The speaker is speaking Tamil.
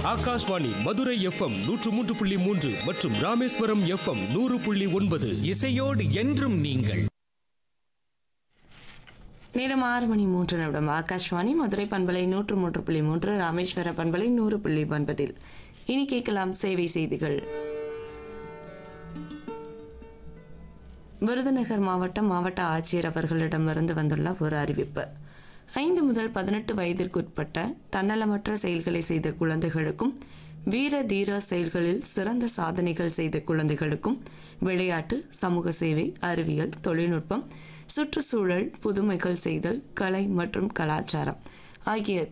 ஆகாஷ்வாணி மதுரை எஃப்எம் நூற்று மூன்று புள்ளி மூன்று மற்றும் ராமேஸ்வரம் எஃப்எம் நூறு புள்ளி ஒன்பது இசையோடு என்றும் நீங்கள் நேரம் ஆறு மணி மூன்று நிமிடம் ஆகாஷ்வாணி மதுரை பண்பலை நூற்று மூன்று புள்ளி மூன்று ராமேஸ்வர பண்பலை நூறு புள்ளி ஒன்பதில் இனி கேட்கலாம் சேவை செய்திகள் விருதுநகர் மாவட்டம் மாவட்ட ஆட்சியர் அவர்களிடமிருந்து வந்துள்ள ஒரு அறிவிப்பு ஐந்து முதல் பதினெட்டு வயதிற்குட்பட்ட தன்னலமற்ற செயல்களை செய்த குழந்தைகளுக்கும் வீர தீர செயல்களில் சிறந்த சாதனைகள் செய்த குழந்தைகளுக்கும் விளையாட்டு சமூக சேவை அறிவியல் தொழில்நுட்பம் சுற்றுச்சூழல் புதுமைகள் செய்தல் கலை மற்றும் கலாச்சாரம் ஆகிய